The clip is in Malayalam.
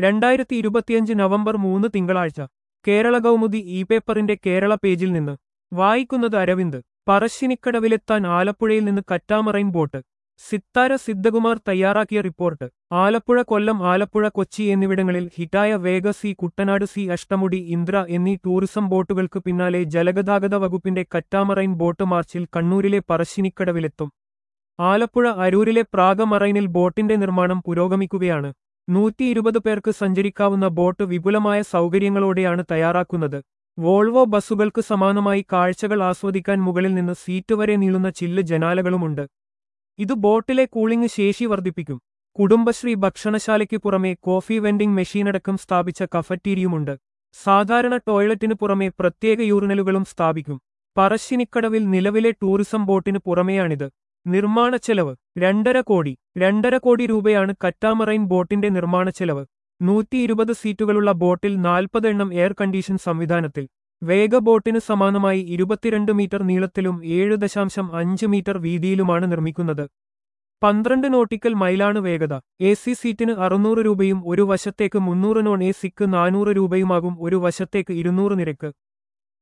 രണ്ടായിരത്തി ഇരുപത്തിയഞ്ച് നവംബർ മൂന്ന് തിങ്കളാഴ്ച കേരള കൗമുദി ഇ പേപ്പറിന്റെ കേരള പേജിൽ നിന്ന് വായിക്കുന്നത് അരവിന്ദ് പറശ്ശിനിക്കടവിലെത്താൻ ആലപ്പുഴയിൽ നിന്ന് കറ്റാമറൈൻ ബോട്ട് സിത്താര സിദ്ധകുമാർ തയ്യാറാക്കിയ റിപ്പോർട്ട് ആലപ്പുഴ കൊല്ലം ആലപ്പുഴ കൊച്ചി എന്നിവിടങ്ങളിൽ ഹിറ്റായ വേഗ സി കുട്ടനാട് സി അഷ്ടമുടി ഇന്ദ്ര എന്നീ ടൂറിസം ബോട്ടുകൾക്ക് പിന്നാലെ ജലഗതാഗത വകുപ്പിന്റെ കറ്റാമറൈൻ ബോട്ട് മാർച്ചിൽ കണ്ണൂരിലെ പറശ്ശിനിക്കടവിലെത്തും ആലപ്പുഴ അരൂരിലെ പ്രാഗമറൈനിൽ ബോട്ടിന്റെ നിർമ്മാണം പുരോഗമിക്കുകയാണ് നൂറ്റി ഇരുപത് പേർക്ക് സഞ്ചരിക്കാവുന്ന ബോട്ട് വിപുലമായ സൗകര്യങ്ങളോടെയാണ് തയ്യാറാക്കുന്നത് വോൾവോ ബസ്സുകൾക്ക് സമാനമായി കാഴ്ചകൾ ആസ്വദിക്കാൻ മുകളിൽ നിന്ന് സീറ്റ് വരെ നീളുന്ന ചില്ല് ജനാലകളുമുണ്ട് ഇത് ബോട്ടിലെ കൂളിംഗ് ശേഷി വർദ്ധിപ്പിക്കും കുടുംബശ്രീ ഭക്ഷണശാലയ്ക്ക് പുറമെ കോഫി വെൻഡിംഗ് മെഷീനടക്കം സ്ഥാപിച്ച കഫറ്റീരിയുമുണ്ട് സാധാരണ ടോയ്ലറ്റിന് പുറമെ പ്രത്യേക യൂറിനലുകളും സ്ഥാപിക്കും പറശ്ശിനിക്കടവിൽ നിലവിലെ ടൂറിസം ബോട്ടിന് പുറമെയാണിത് നിർമ്മാണ ചെലവ് രണ്ടര കോടി രണ്ടര കോടി രൂപയാണ് കറ്റാമറൈൻ ബോട്ടിന്റെ നിർമ്മാണ ചെലവ് നൂറ്റി ഇരുപത് സീറ്റുകളുള്ള ബോട്ടിൽ നാൽപ്പത് എണ്ണം എയർ കണ്ടീഷൻ സംവിധാനത്തിൽ വേഗ ബോട്ടിന് സമാനമായി ഇരുപത്തിരണ്ട് മീറ്റർ നീളത്തിലും ഏഴ് ദശാംശം അഞ്ച് മീറ്റർ വീതിയിലുമാണ് നിർമ്മിക്കുന്നത് പന്ത്രണ്ട് നോട്ടിക്കൽ മൈലാണ് വേഗത എ സി സീറ്റിന് അറുന്നൂറ് രൂപയും ഒരു വശത്തേക്ക് മുന്നൂറ് നോൺ എ സിക്ക് നാനൂറ് രൂപയുമാകും ഒരു വശത്തേക്ക് ഇരുന്നൂറ് നിരക്ക്